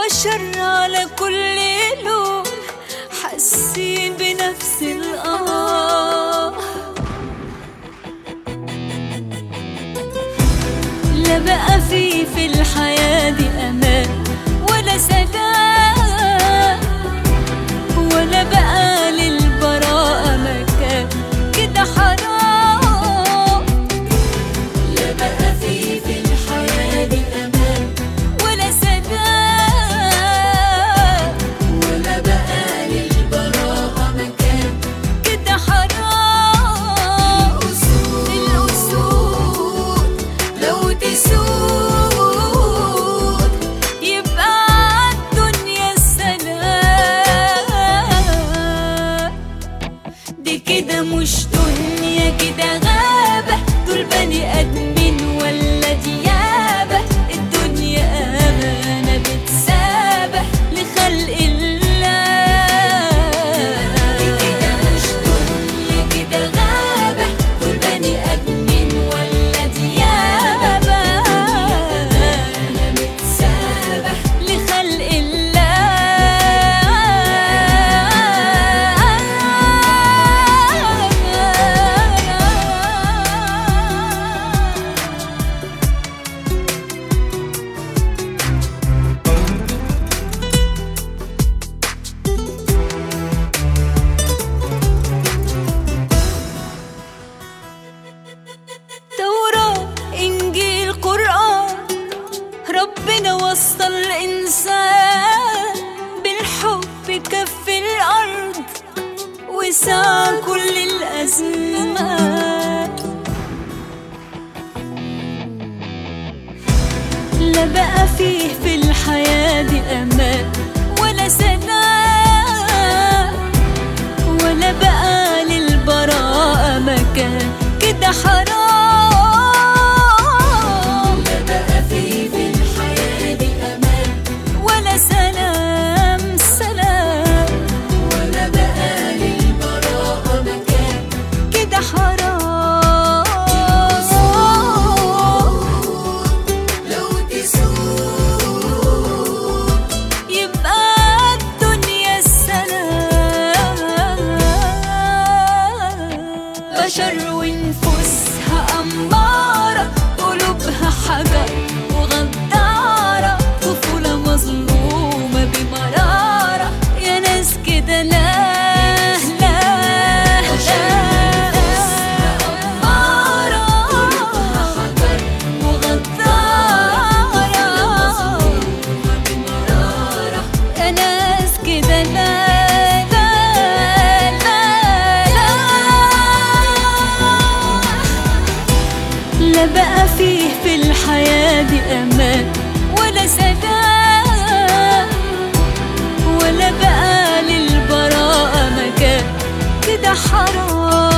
بشر على كل لون حاسين بنفس الآه لا بقى في في الحياة دي أمان ولا سلام ولا بقى للبراءة مكان كده حرام لا بقى في في الحياة دي أمان ولا سلام ولا بقى للبراءة مكان كده حرام الأسود لو تسود يبقى الدنيا السلام دي كده مش دنيا كده غابة دول بني آدمين ولا ديابة الدنيا أمانة بتسابح لخلق الله دي كده مش دنيا كده غابة دول بني آدمين ولا ديابة أمانة بتسابح لخلق الله توراة إنجيل قرآن ربنا وصل الإنسان بالحب كف الأرض وسع كل الأزمان لا بقى فيه في الحياة دي أمان ولا سلام ولا بقى للبراءة مكان كده حرام لا بقى في في الحياة دي أمان ولا سلام سلام ولا بقى للبراءة مكان كده حرام لو تسود يبقى الدنيا السلام بشر ونفوسها أمارة قلوبها حجر وغدارة طفولة مظلومة بمرارة يا ناس كده لا لا أمارة وغدارة يا ناس كده لا لا لا لا لا بقى فيه في الحياة دي أمان ولا سلام ولا بقى للبراءة مكان كده حرام